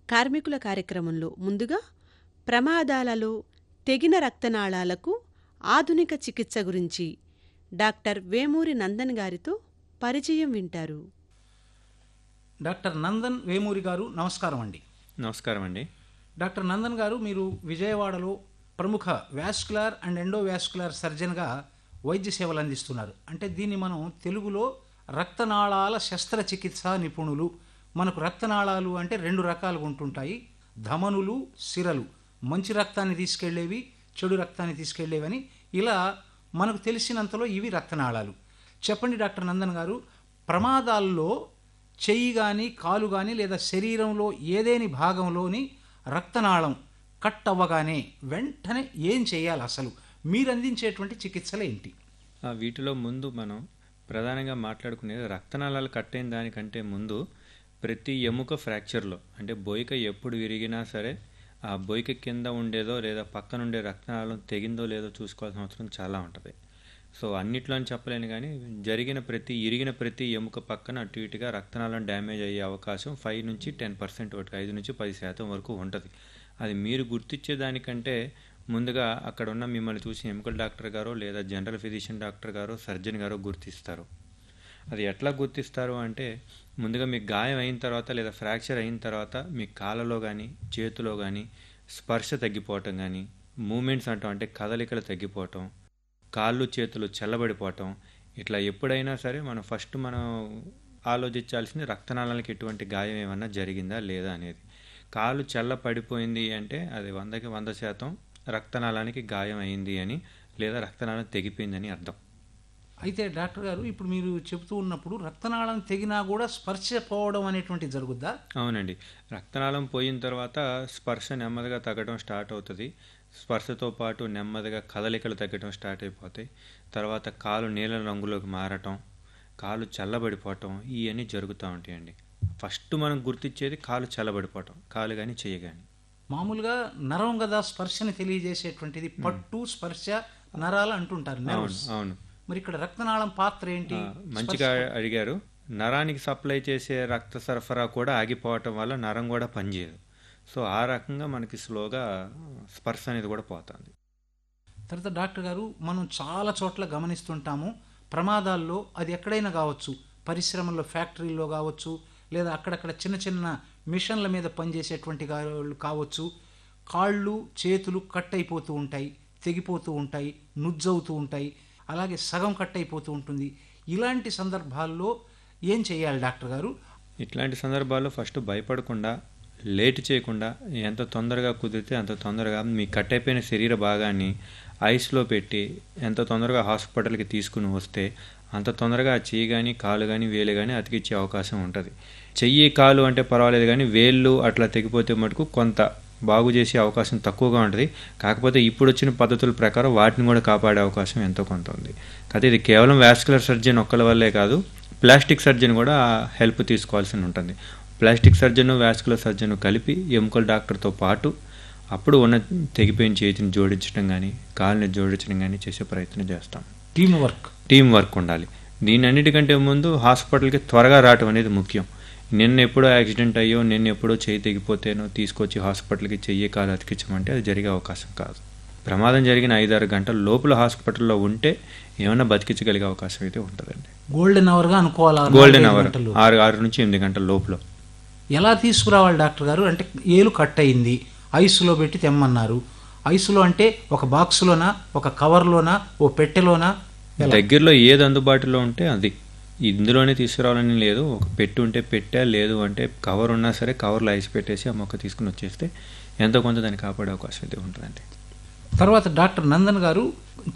కార్మికుల కార్యక్రమంలో ముందుగా ప్రమాదాలలో తెగిన రక్తనాళాలకు ఆధునిక చికిత్స గురించి డాక్టర్ వేమూరి నందన్ గారితో పరిచయం వింటారు డాక్టర్ నందన్ వేమూరి గారు నమస్కారం అండి నమస్కారం అండి డాక్టర్ నందన్ గారు మీరు విజయవాడలో ప్రముఖ వ్యాస్కులర్ అండ్ ఎండోవాస్కులర్ సర్జన్గా వైద్య సేవలు అందిస్తున్నారు అంటే దీన్ని మనం తెలుగులో రక్తనాళాల శస్త్రచికిత్స నిపుణులు మనకు రక్తనాళాలు అంటే రెండు రకాలుగా ఉంటుంటాయి ధమనులు సిరలు మంచి రక్తాన్ని తీసుకెళ్లేవి చెడు రక్తాన్ని తీసుకెళ్లేవని ఇలా మనకు తెలిసినంతలో ఇవి రక్తనాళాలు చెప్పండి డాక్టర్ నందన్ గారు ప్రమాదాల్లో చెయ్యి కానీ కాలు కానీ లేదా శరీరంలో ఏదేని భాగంలోని రక్తనాళం కట్ అవ్వగానే వెంటనే ఏం చేయాలి అసలు మీరు అందించేటువంటి చికిత్సలు ఏంటి ఆ వీటిలో ముందు మనం ప్రధానంగా మాట్లాడుకునేది రక్తనాళాలు కట్ అయిన దానికంటే ముందు ప్రతి ఎముక ఫ్రాక్చర్లో అంటే బొయిక ఎప్పుడు విరిగినా సరే ఆ బొయిక కింద ఉండేదో లేదా పక్కన ఉండే రక్తనాళం తెగిందో లేదో చూసుకోవాల్సిన అవసరం చాలా ఉంటుంది సో అన్నిట్లో అని చెప్పలేను కానీ జరిగిన ప్రతి ఇరిగిన ప్రతి ఎముక పక్కన అటు ఇటుగా రక్తనాళం డ్యామేజ్ అయ్యే అవకాశం ఫైవ్ నుంచి టెన్ పర్సెంట్ వరకు ఐదు నుంచి పది శాతం వరకు ఉంటుంది అది మీరు గుర్తించే దానికంటే ముందుగా అక్కడ ఉన్న మిమ్మల్ని చూసి ఎముకల డాక్టర్ గారో లేదా జనరల్ ఫిజిషియన్ డాక్టర్ గారో సర్జన్ గారో గుర్తిస్తారు అది ఎట్లా గుర్తిస్తారు అంటే ముందుగా మీకు గాయం అయిన తర్వాత లేదా ఫ్రాక్చర్ అయిన తర్వాత మీ కాళ్ళలో కానీ చేతిలో కానీ స్పర్శ తగ్గిపోవటం కానీ మూమెంట్స్ అంటాం అంటే కదలికలు తగ్గిపోవటం కాళ్ళు చేతులు చల్లబడిపోవటం ఇట్లా ఎప్పుడైనా సరే మనం ఫస్ట్ మనం ఆలోచించాల్సింది రక్తనాళాలకు ఎటువంటి గాయం ఏమన్నా జరిగిందా లేదా అనేది కాలు చల్ల పడిపోయింది అంటే అది వందకి వంద శాతం రక్తనాళానికి గాయం అయింది అని లేదా రక్తనాళం తెగిపోయిందని అర్థం అయితే డాక్టర్ గారు ఇప్పుడు మీరు చెబుతూ ఉన్నప్పుడు రక్తనాళం తెగినా కూడా స్పర్శ పోవడం అనేటువంటిది జరుగుద్దా అవునండి రక్తనాళం పోయిన తర్వాత స్పర్శ నెమ్మదిగా తగ్గడం స్టార్ట్ అవుతుంది స్పర్శతో పాటు నెమ్మదిగా కదలికలు తగ్గడం స్టార్ట్ అయిపోతాయి తర్వాత కాలు నీలం రంగులోకి మారటం కాలు చల్లబడిపోవటం ఇవన్నీ జరుగుతూ ఉంటాయండి ఫస్ట్ మనం గుర్తించేది కాలు చల్లబడిపోవటం కాలు కానీ చెయ్యి కానీ మామూలుగా నరం కదా స్పర్శని తెలియజేసేటువంటిది పట్టు స్పర్శ నరాలు అంటుంటారు అవును nerves. అవును మరి ఇక్కడ రక్తనాళం పాత్ర ఏంటి ఆ, మంచిగా అడిగారు నరానికి సప్లై చేసే రక్త సరఫరా కూడా ఆగిపోవటం వల్ల నరం కూడా పనిచేయదు సో ఆ రకంగా మనకి స్లోగా స్పర్శ అనేది కూడా పోతుంది తర్వాత డాక్టర్ గారు మనం చాలా చోట్ల గమనిస్తుంటాము ప్రమాదాల్లో అది ఎక్కడైనా కావచ్చు పరిశ్రమల్లో ఫ్యాక్టరీల్లో కావచ్చు లేదా అక్కడక్కడ చిన్న చిన్న మిషన్ల మీద పనిచేసేటువంటి వాళ్ళు కావచ్చు కాళ్ళు చేతులు కట్ అయిపోతూ ఉంటాయి తెగిపోతూ ఉంటాయి నుజ్జవుతూ ఉంటాయి అలాగే సగం కట్ అయిపోతూ ఉంటుంది ఇలాంటి సందర్భాల్లో ఏం చేయాలి డాక్టర్ గారు ఇట్లాంటి సందర్భాల్లో ఫస్ట్ భయపడకుండా లేట్ చేయకుండా ఎంత తొందరగా కుదిరితే అంత తొందరగా మీ కట్ అయిపోయిన శరీర భాగాన్ని ఐస్లో పెట్టి ఎంత తొందరగా హాస్పిటల్కి తీసుకుని వస్తే అంత తొందరగా ఆ చెయ్యి కానీ కాలు కానీ వేలు కానీ అతికిచ్చే అవకాశం ఉంటుంది చెయ్యి కాలు అంటే పర్వాలేదు కానీ వేళ్ళు అట్లా తెగిపోతే మటుకు కొంత బాగు చేసే అవకాశం తక్కువగా ఉంటుంది కాకపోతే ఇప్పుడు వచ్చిన పద్ధతుల ప్రకారం వాటిని కూడా కాపాడే అవకాశం ఎంతో కొంత ఉంది అయితే ఇది కేవలం వాస్కులర్ సర్జన్ ఒక్కల వల్లే కాదు ప్లాస్టిక్ సర్జన్ కూడా హెల్ప్ తీసుకోవాల్సి ఉంటుంది ప్లాస్టిక్ సర్జన్ వాస్కులర్ సర్జన్ కలిపి ఎముకల డాక్టర్తో పాటు అప్పుడు ఉన్న తెగిపోయిన చేతిని జోడించడం కానీ కాలుని జోడించడం కానీ చేసే ప్రయత్నం చేస్తాం టీమ్ వర్క్ టీం వర్క్ ఉండాలి దీని అన్నిటికంటే ముందు హాస్పిటల్కి త్వరగా రావటం అనేది ముఖ్యం నిన్న ఎప్పుడో యాక్సిడెంట్ అయ్యో నిన్న ఎప్పుడో చేయి తెగిపోతేనో తీసుకొచ్చి హాస్పిటల్కి చెయ్యి కాలు అతికించమంటే అది జరిగే అవకాశం కాదు ప్రమాదం జరిగిన ఐదారు గంటల లోపల హాస్పిటల్లో ఉంటే ఏమైనా బతికించగలిగే అవకాశం అయితే ఉంటుందండి గోల్డెన్ అవర్గా అనుకోవాలా గోల్డెన్ నాలుగైదు అవర్ గంటలు. ఆరు ఆరు నుంచి ఎనిమిది గంటల లోపల ఎలా తీసుకురావాలి డాక్టర్ గారు అంటే ఏలు కట్ అయింది ఐసులో పెట్టి తెమ్మన్నారు ఐసులో అంటే ఒక బాక్సులోనా ఒక కవర్లోనా ఓ పెట్టెలోనా ఎలా? దగ్గరలో ఏది అందుబాటులో ఉంటే అది ఇందులోనే తీసుకురావాలని లేదు ఒక పెట్టి ఉంటే పెట్టా లేదు అంటే కవర్ ఉన్నా సరే కవర్లో ఐస్ పెట్టేసి ఆ మొక్క తీసుకుని వచ్చేస్తే ఎంతో కొంత దాన్ని కాపాడే అవకాశం అయితే ఉంటుందండి తర్వాత డాక్టర్ నందన్ గారు